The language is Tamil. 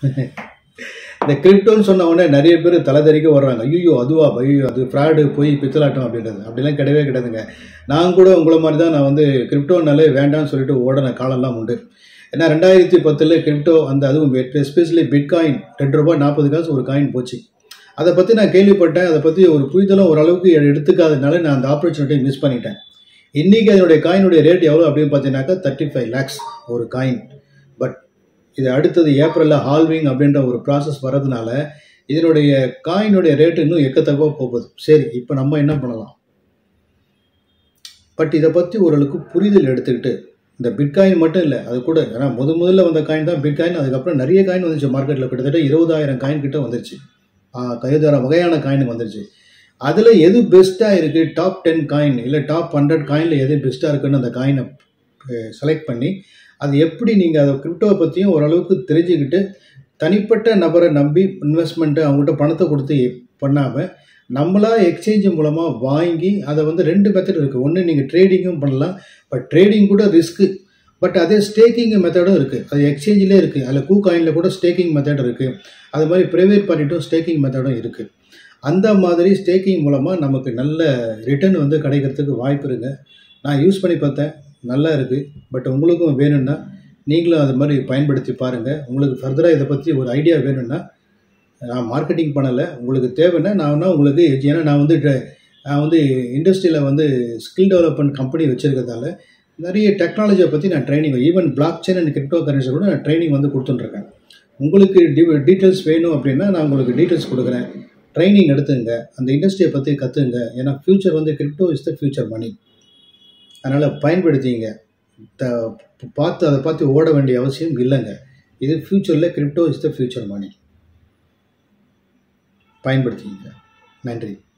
இந்த கிரிப்டோன்னு சொன்ன உடனே நிறைய பேர் தலைதறிக்க வர்றாங்க ஐயோ அதுவா ஐயோ அது ஃப்ராடு போய் பித்தலாட்டம் அப்படின்றது அப்படிலாம் கிடையவே கிடையாதுங்க நான் கூட உங்களை மாதிரி தான் நான் வந்து கிரிப்டோனாலே வேண்டாம்னு சொல்லிட்டு ஓடின காலம்லாம் உண்டு ஏன்னா ரெண்டாயிரத்தி பத்தில் கிரிப்டோ அந்த அதுவும் எஸ்பெஷலி பிட்காயின் ரெண்டு ரூபாய் நாற்பது காசு ஒரு காயின் போச்சு அதை பற்றி நான் கேள்விப்பட்டேன் அதை பற்றி ஒரு புரிதலும் ஓரளவுக்கு எடுத்துக்காதனால நான் அந்த ஆப்பர்ச்சுனிட்டியை மிஸ் பண்ணிட்டேன் இன்றைக்கி அதனுடைய காயினுடைய ரேட் எவ்வளோ அப்படின்னு பார்த்தீங்கன்னாக்கா தேர்ட்டி ஃபைவ் லேக்ஸ் ஒரு காயின் பட் இது அடுத்தது ஏப்ரலில் ஹால்விங் அப்படின்ற ஒரு ப்ராசஸ் வர்றதுனால இதனுடைய காயினுடைய ரேட்டு இன்னும் எக்கத்தக்கவாக போகுது சரி இப்போ நம்ம என்ன பண்ணலாம் பட் இதை பற்றி ஓரளவுக்கு புரிதல் எடுத்துக்கிட்டு இந்த பிட்காயின் மட்டும் இல்லை அது கூட ஏன்னா முத முதல்ல வந்த காயின் தான் பிட்காயின் அதுக்கப்புறம் நிறைய காயின் வந்துச்சு மார்க்கெட்டில் கிட்டத்தட்ட இருபதாயிரம் காயின் கிட்ட வந்துருச்சு கைதாரம் வகையான காயின் வந்துருச்சு அதில் எது பெஸ்ட்டாக இருக்குது டாப் டென் காயின் இல்லை டாப் ஹண்ட்ரட் காயினில் எது பெஸ்ட்டாக இருக்குன்னு அந்த காயினை செலக்ட் பண்ணி அது எப்படி நீங்கள் அதை கிரிப்டோவை பற்றியும் ஓரளவுக்கு தெரிஞ்சுக்கிட்டு தனிப்பட்ட நபரை நம்பி இன்வெஸ்ட்மெண்ட்டு அவங்ககிட்ட பணத்தை கொடுத்து பண்ணாமல் நம்மளா எக்ஸ்சேஞ்ச் மூலமாக வாங்கி அதை வந்து ரெண்டு மெத்தட் இருக்குது ஒன்று நீங்கள் ட்ரேடிங்கும் பண்ணலாம் பட் ட்ரேடிங் கூட ரிஸ்க்கு பட் அதே ஸ்டேக்கிங் மெத்தடும் இருக்குது அது எக்ஸ்சேஞ்சிலே இருக்குது அதில் கூ காயினில் கூட ஸ்டேக்கிங் மெத்தட் இருக்குது அது மாதிரி ப்ரைவேட் பண்ணிட்டும் ஸ்டேக்கிங் மெத்தடும் இருக்குது அந்த மாதிரி ஸ்டேக்கிங் மூலமாக நமக்கு நல்ல ரிட்டர்ன் வந்து கிடைக்கிறதுக்கு வாய்ப்பு இருங்க நான் யூஸ் பண்ணி பார்த்தேன் நல்லா இருக்குது பட் உங்களுக்கும் வேணும்னா நீங்களும் அது மாதிரி பயன்படுத்தி பாருங்கள் உங்களுக்கு ஃபர்தராக இதை பற்றி ஒரு ஐடியா வேணும்னா நான் மார்க்கெட்டிங் பண்ணலை உங்களுக்கு தேவைன்னா நான் வேணா உங்களுக்கு ஏன்னா நான் வந்து நான் வந்து இண்டஸ்ட்ரியில் வந்து ஸ்கில் டெவலப்மெண்ட் கம்பெனி வச்சுருக்கிறதால நிறைய டெக்னாலஜியை பற்றி நான் training even block chain and crypto currency கூட நான் ட்ரைனிங் வந்து கொடுத்துட்ருக்கேன் உங்களுக்கு டி டீட்டெயில்ஸ் வேணும் அப்படின்னா நான் உங்களுக்கு டீட்டெயில்ஸ் கொடுக்குறேன் ட்ரைனிங் எடுத்துங்க அந்த இண்டஸ்ட்ரியை பற்றி கற்றுங்க ஏன்னா ஃப்யூச்சர் வந்து crypto is the future money அதனால் பயன்படுத்திங்க த பார்த்து அதை பார்த்து ஓட வேண்டிய அவசியம் இல்லைங்க இது ஃப்யூச்சரில் crypto is the future money பயன்படுத்திங்க நன்றி